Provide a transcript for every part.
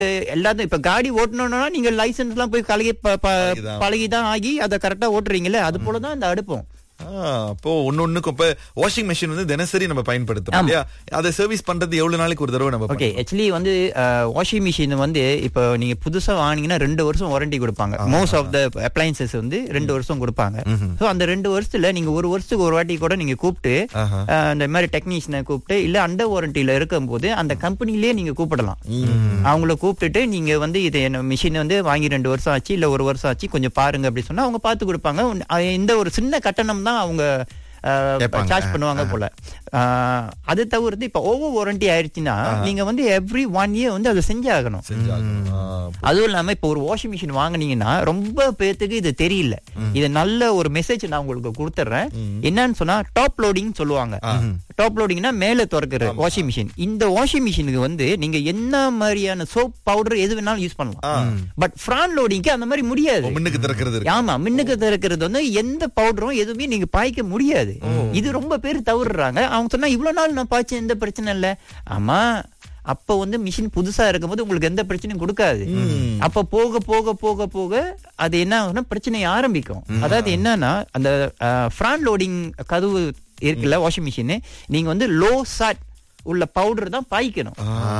எல்லாத்தையும் இப்ப காடி ஓட்டணும்னா நீங்க லைசென்ஸ் எல்லாம் போய் கலகி ப- ப- பழகிதான். பழகிதான் ஆகி அதை கரெக்டா ஓட்டுறீங்கல்ல அது போலதான் இந்த அடுப்பும் ஆ, அப்போ ஒன்னு ஒண்ணுக்கும் இப்ப வாஷிங் மெஷின் வந்து தினசரி நம்ம பயன்படுத்துறோம் ஆமா. இல்லையா அதை சர்வீஸ் பண்றது எவ்வளவு நாளைக்கு ஒரு தடவை நம்ம ஓகே ஆக்சுவலி வந்து வாஷிங் மிஷின் வந்து இப்போ நீங்க புதுசா வாங்கினீங்கன்னா ரெண்டு வருஷம் வாரண்டி கொடுப்பாங்க மோஸ்ட் ஆஃப் த அப்ளைன்சஸ் வந்து ரெண்டு வருஷம் கொடுப்பாங்க ஸோ அந்த ரெண்டு வருஷத்துல நீங்க ஒரு வருஷத்துக்கு ஒரு வாட்டி கூட நீங்க கூப்பிட்டு ஆஹா. அஹ், இந்த மாதிரி டெக்னீஷியனை கூப்பிட்டு இல்ல அண்டர் வாரண்டியில இருக்கும்போது அந்த கம்பெனிலேயே நீங்க கூப்பிடலாம் அவங்கள கூப்பிட்டுட்டு நீங்க வந்து இது என்ன மிஷின் வந்து வாங்கி ரெண்டு வருஷம் ஆச்சு இல்ல ஒரு வருஷம் ஆச்சு கொஞ்சம் பாருங்க அப்படி சொன்னா அவங்க பார்த்து கொடுப்பாங்க உன்- அஹ், இந்த ஒரு சின்ன கட்டணம் தான் அவங்க கேட்பாங்க. சார்ஜ் பண்ணுவாங்க போல அஹ், அது தவிர்த்து இப்ப ஓவர் வாரண்டி ஆயிடுச்சுன்னா நீங்க வந்து எவ்ரி ஒன் இயர் வந்து அதை செஞ்சாகணும் செஞ்சாகணும். ஆ, அதுவும் இல்லாம இப்ப ஒரு வாஷிங் மிஷின் வாங்குனீங்கன்னா ரொம்ப பேத்துக்கு இது தெரியல இது நல்ல ஒரு மெசேஜ் நான் உங்களுக்கு கொடுத்துட்றேன் என்னன்னு சொன்னா டாப் லோடிங் சொல்லுவாங்க டாப் லோடிங்னா மேல திறக்கிற வாஷிங் மிஷின் இந்த வாஷிங் மிஷினுக்கு வந்து நீங்க என்ன மாதிரியான சோப் பவுடர் எது வேணாலும் யூஸ் பண்ணலாம் பட் ஃப்ரான் லோடிங்க்கு அந்த மாதிரி முடியாது முன்னுக்கு திறக்கிறது இருக்கு. ஆமா மின்னுக்கு திறக்கிறது வந்து எந்த பவுடரும் எதுவுமே நீங்க பாய்க்க முடியாது இது ரொம்ப பேர் தவறுறாங்க அவங்க சொன்னா இவ்வளவு நாள் நான் பாய்ச்சேன் எந்த பிரச்சனை இல்ல ஆமா அப்ப வந்து மிஷின் புதுசா இருக்கும்போது உங்களுக்கு எந்த பிரச்சனையும் கொடுக்காது அப்ப போக போக போக போக அது என்ன ஆகும்னா பிரச்சனை ஆரம்பிக்கும் அதாவது என்னன்னா அந்த ஃப்ரான் லோடிங் கதவு இருக்குல்ல வாஷிங் மிஷின் நீங்க வந்து லோ சாட் உள்ள பவுடர் தான் பாய்க்கணும்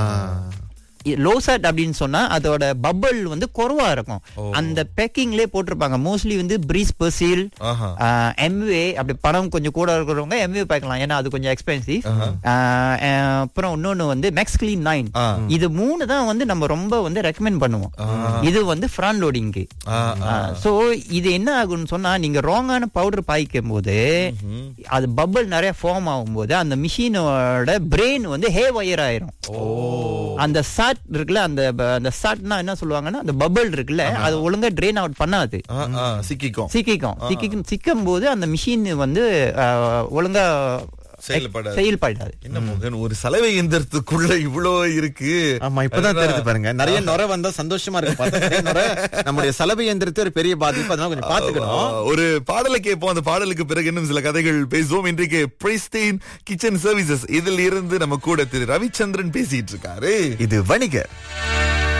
லோ சாட் அப்படின்னு சொன்னா அதோட பபிள் வந்து குறைவா இருக்கும் அந்த பேக்கிங்லயே போட்டிருப்பாங்க மோஸ்ட்லி வந்து பிரீஸ் பெர்சில் ஆஹா. எம்வே அப்படி பணம் கொஞ்சம் கூட இருக்கிறவங்க எம்வே பாய்க்கலாம் ஏன்னா அது கொஞ்சம் எக்ஸ்பென்சிவ் அப்புறம் இன்னொன்னு வந்து மேக்ஸ் கிளீன் நைன் ஆ. இது மூணு தான் வந்து நம்ம ரொம்ப வந்து ரெக்கமெண்ட் பண்ணுவோம் இது வந்து ஃப்ரான் லோடிங்க்கு ஆ, சோ இது என்ன ஆகும்னு சொன்னா நீங்க ராங்கான பவுடர் பாய்க்கும் போது அது பபிள் நிறைய ஃபார்ம் ஆகும்போது அந்த மிஷினோட பிரெயின் வந்து ஹே வயர் ஆயிரும் அந்த சாட் இருக்குல்ல அந்த ப- அந்த சாட்னா என்ன சொல்லுவாங்கன்னா அந்த பபிள் இருக்குல்ல அது ஒழுங்கா ட்ரெயின் அவுட் பண்ணாது ஆ, ஆ, சிக்கிக்கும் சிக்கிக்கும் சிக்கிக்கும் சிக்கும் போது அந்த மிஷின் வந்து அஹ், ஒழுங்கா செயல்படாது. செயல்படாது என்ன மோகன் ஒரு சலவை எந்திரத்துக்குள்ள இவ்வளோ இருக்கு ஆமா இப்பதான் தெரியுது பாருங்க நிறைய நுரை வந்தா சந்தோஷமா இருக்கு பார்த்தா நிறைய நுரை நம்முடைய சலவை எந்திரத்தை ஒரு பெரிய பாதிப்பு அதனால கொஞ்சம் பாத்துக்கணும் ஆ, ஒரு பாடலை கேட்போம் அந்த பாடலுக்கு பிறகு இன்னும் சில கதைகள் பேசுவோம் இன்றைக்கு பிரிஸ்டீன் கிச்சன் சர்வீசஸ் இதில் இருந்து நம்ம கூட திரு ரவிச்சந்திரன் பேசிட்டு இருக்காரு இது வணிகர்